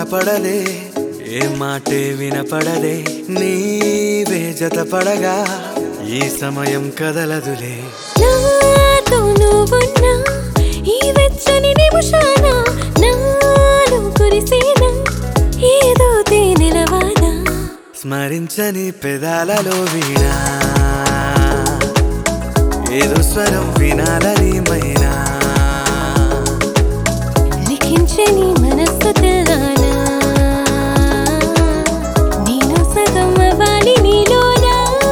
కనపడదే ఏ మాటే వినపడదే నీవే జతపడగా ఈ సమయం కదలదులే నాతో నువ్వున్నా ఈ వెచ్చని నిమిషాన నాలో కురిసేనా ఏదో తేనెలవానా స్మరించని పెదాలలో వీణా ఏదో స్వరం వినాలని మైనా లిఖించని మనస్సు తెల్లానా నేను సగం అవ్వాలి నీలోనా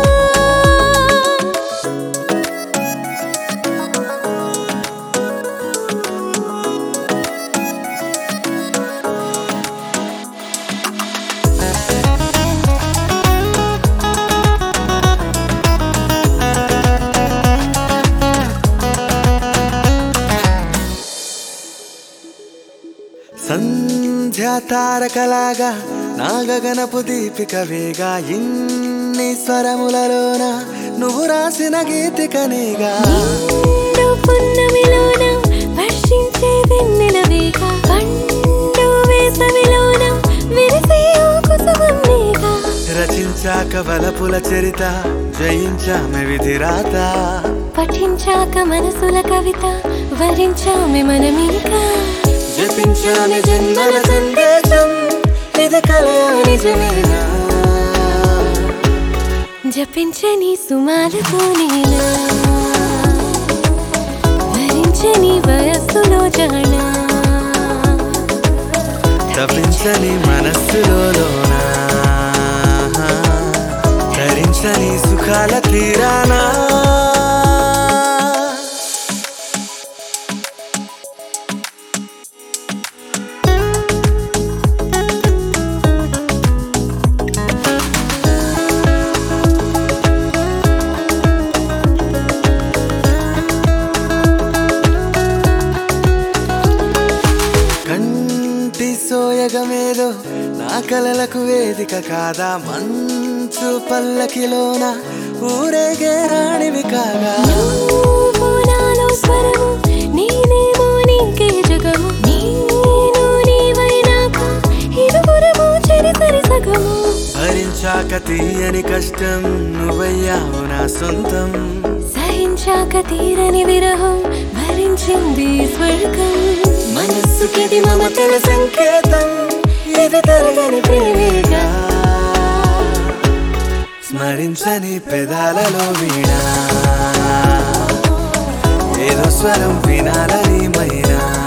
సంధ్యా తారకలాగా నాగగనపు దీపిక వేగా ఇన్ని స్వరములలోన నువ్వు రాసిన గీతికనేగా నిండు పున్నమిలోన వర్షించే వెన్నెల వేగ పండు వేసవిలోన విరిసే ఓ కుసుమం వేగ రచించాక వలపుల చరిత జయించామె విధిరాత పఠించాక మనసుల కవిత వరించామె మనమింకా జపించామె జన్మల సందేశం ఇది కలయా నిజమేనా జపించని సుమాలతో నేనా భరించని వయస్సులో జానా తప్పించని మనస్సులోనా ధరించని సుఖాల తీరానా కంటి సోయగమేదో నా కలలకు వేదిక కాదా మంచు పల్లకిలోన ఊరేగే రాణివి కాగా నువ్వు నాలో స్వరము నేనేమో నీకే జగము నేను నీవైనాక ఇరువురము చరితరి సగము భరించాక తీయని కష్టం నువ్వయ్యావు నా సొంతం సహించాక తీరని విరహం భరించింది స్వర్గం మనస్సుకిది మమతల సంకేతం ఇది తరగని ప్రేమేగా స్మరించని పెదాలలో వీణా ఏదో స్వరం వినాలని మైనా